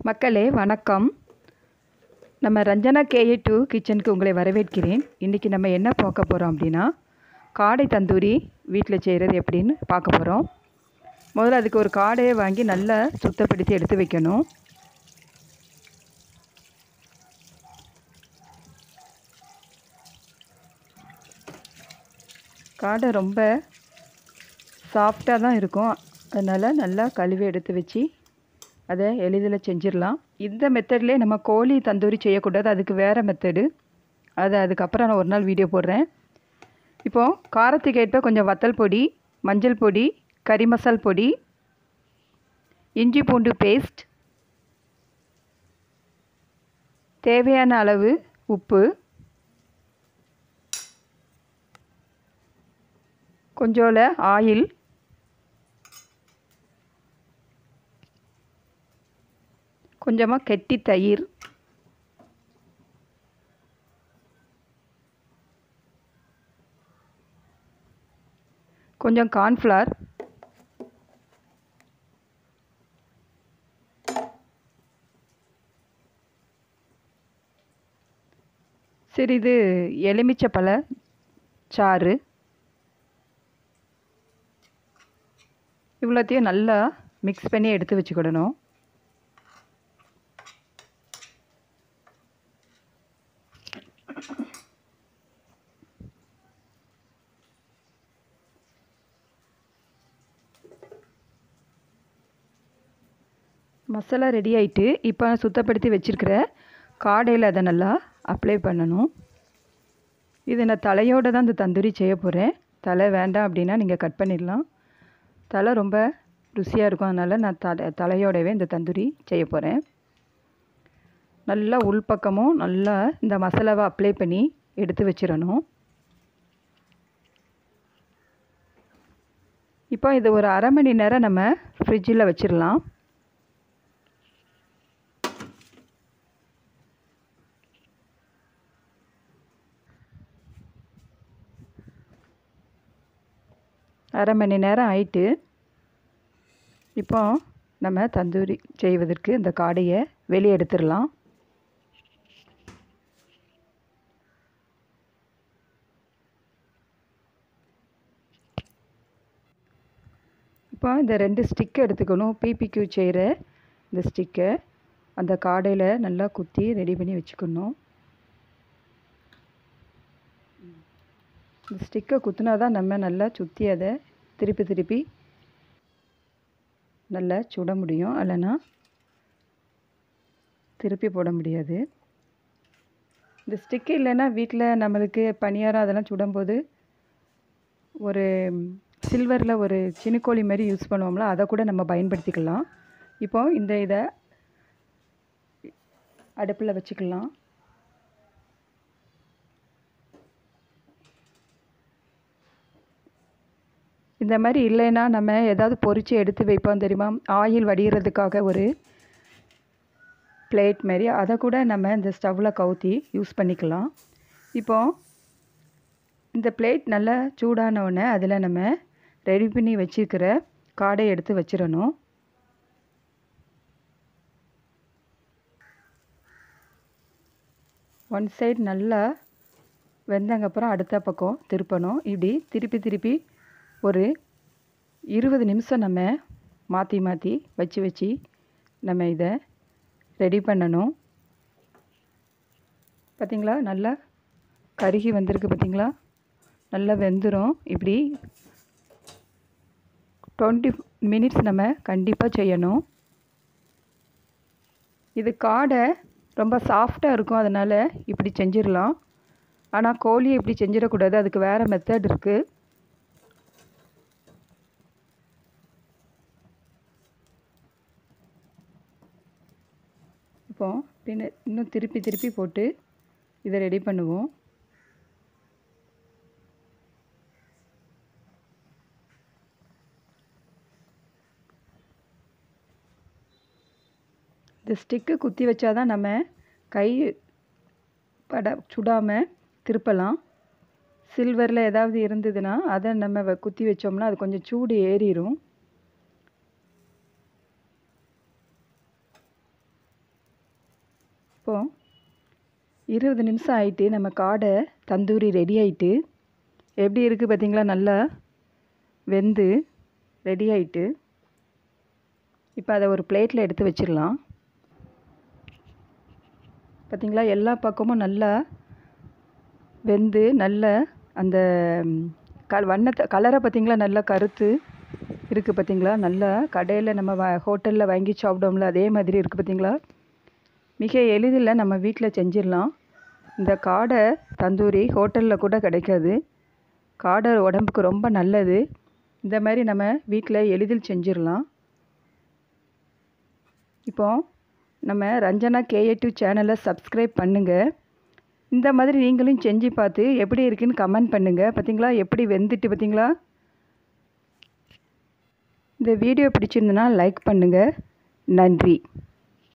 மக்களே வணக்கம் நம்ம ரஞ்சனா கேஏ டூ கிச்சனுக்கு உங்களை வரவேற்கிறேன் இன்றைக்கி நம்ம என்ன பார்க்க போகிறோம் அப்படின்னா காடை தந்தூரி வீட்டில் செய்கிறது எப்படின்னு பார்க்க போகிறோம் முதல்ல அதுக்கு ஒரு காடையை வாங்கி நல்லா சுத்தப்படுத்தி எடுத்து வைக்கணும் காடை ரொம்ப சாஃப்டாக தான் இருக்கும் அதனால் நல்லா கழுவி எடுத்து வச்சு அதை எளிதில் செஞ்சிடலாம் இந்த மெத்தட்லேயே நம்ம கோழி தந்தூரி செய்யக்கூடாது அதுக்கு வேறு மெத்தடு அதை அதுக்கப்புறம் நான் ஒரு நாள் வீடியோ போடுறேன் இப்போது காரத்துக்கு ஏற்ப கொஞ்சம் வத்தல் பொடி மஞ்சள் பொடி கறி மசால் பொடி இஞ்சி பூண்டு பேஸ்ட் தேவையான அளவு உப்பு கொஞ்சோல ஆயில் கொஞ்சமாக கெட்டி தயிர் கொஞ்சம் கார்ன்ஃப்ளவர் சிறிது எலுமிச்சப்பழ சாறு இவ்வளோத்தையும் நல்லா மிக்ஸ் பண்ணி எடுத்து வச்சுக்கிடணும் மசாலா ரெடி ஆகிட்டு இப்போ சுத்தப்படுத்தி வச்சுருக்கிற காடையில் அதை நல்லா அப்ளை பண்ணணும் இது நான் தலையோடு தான் இந்த தந்தூரி செய்ய போகிறேன் தலை வேண்டாம் அப்படின்னா நீங்கள் கட் பண்ணிடலாம் தலை ரொம்ப ருசியாக இருக்கும் அதனால் நான் தலை தலையோடவே இந்த தந்தூரி செய்ய போகிறேன் நல்லா உள்பக்கமும் நல்லா இந்த மசாலாவை அப்ளை பண்ணி எடுத்து வச்சிடணும் இப்போ இது ஒரு அரை மணி நேரம் நம்ம ஃப்ரிட்ஜில் வச்சிடலாம் அரை மணி நேரம் ஆயிட்டு இப்போ நம்ம தந்தூரி செய்வதற்கு இந்த காடையை வெளியே எடுத்துடலாம் இப்போ இந்த ரெண்டு ஸ்டிக்கை எடுத்துக்கணும் பிபிக்யூ செய்கிற இந்த ஸ்டிக்கை அந்த காடையில் நல்லா குத்தி ரெடி பண்ணி வச்சுக்கணும் இந்த ஸ்டிக்கை குத்தினா தான் நம்ம நல்லா சுற்றி அதை திருப்பி திருப்பி நல்லா சுட முடியும் இல்லைன்னா திருப்பி போட முடியாது இந்த ஸ்டிக்கு இல்லைன்னா வீட்டில் நம்மளுக்கு பணியாரம் அதெல்லாம் சுடும்போது ஒரு சில்வரில் ஒரு சினுக்கோழி மாதிரி யூஸ் பண்ணுவோம்ல அதை கூட நம்ம பயன்படுத்திக்கலாம் இப்போ இந்த இதை அடுப்பில் வச்சுக்கலாம் இந்த மாதிரி இல்லைன்னா நம்ம ஏதாவது பொறிச்சு எடுத்து வைப்போம் தெரியுமா ஆயில் வடிகிறதுக்காக ஒரு பிளேட் மாதிரி அதை கூட நம்ம இந்த ஸ்டவ்வில் கவுத்தி யூஸ் பண்ணிக்கலாம் இப்போ இந்த பிளேட் நல்லா சூடான உடனே அதில் நம்ம ரெடி பண்ணி வச்சுருக்கிற காடை எடுத்து வச்சிடணும் ஒன் சைடு நல்லா வெந்தங்கப்புறம் அடுத்த பக்கம் திருப்பணும் இப்படி திருப்பி திருப்பி ஒரு இருபது நிமிஷம் நம்ம மாற்றி மாற்றி வச்சு வச்சு நம்ம இதை ரெடி பண்ணணும் பார்த்திங்களா நல்லா கருகி வந்திருக்கு பார்த்திங்களா நல்லா வெந்துடும் இப்படி டுவெண்ட்டி மினிட்ஸ் நம்ம கண்டிப்பாக செய்யணும் இது காடை ரொம்ப சாஃப்டாக இருக்கும் அதனால் இப்படி செஞ்சிடலாம் ஆனால் கோழியை இப்படி செஞ்சிடக்கூடாது அதுக்கு வேறு மெத்தட் இருக்குது இப்போ பின்ன இன்னும் திருப்பி திருப்பி போட்டு இதை ரெடி பண்ணுவோம் இந்த ஸ்டிக்கு குத்தி வச்சா தான் நம்ம கை பட சுடாமல் திருப்பலாம் சில்வரில் ஏதாவது இருந்ததுன்னா அதை நம்ம குத்தி வச்சோம்னா அது கொஞ்சம் சூடு ஏறிடும் இப்போது இருபது நிமிஷம் ஆயிட்டு நம்ம காடை தந்தூரி ரெடி ஆயிட்டு எப்படி இருக்குது பார்த்தீங்களா நல்லா வெந்து ரெடி ஆயிட்டு இப்போ அதை ஒரு பிளேட்டில் எடுத்து வச்சிடலாம் பார்த்தீங்களா எல்லா பக்கமும் நல்லா வெந்து நல்ல அந்த க வண்ணத்தை கலரை பார்த்தீங்களா நல்லா கருத்து இருக்குது பார்த்தீங்களா நல்லா கடையில் நம்ம வ ஹோட்டலில் வாங்கி சாப்பிட்டோம்ல அதே மாதிரி இருக்குது பார்த்தீங்களா மிக எளிதில் நம்ம வீட்டில் செஞ்சிடலாம் இந்த காடை தந்தூரி ஹோட்டலில் கூட கிடைக்காது காடை உடம்புக்கு ரொம்ப நல்லது இந்த மாதிரி நம்ம வீட்டில் எளிதில் செஞ்சிடலாம் இப்போ நம்ம ரஞ்சனா கேஏ டூ சேனலை சப்ஸ்கிரைப் பண்ணுங்கள் இந்த மாதிரி நீங்களும் செஞ்சு பார்த்து எப்படி இருக்குன்னு கமெண்ட் பண்ணுங்கள் பார்த்தீங்களா எப்படி வெந்துட்டு பார்த்தீங்களா இந்த வீடியோ பிடிச்சிருந்தனா லைக் பண்ணுங்கள் நன்றி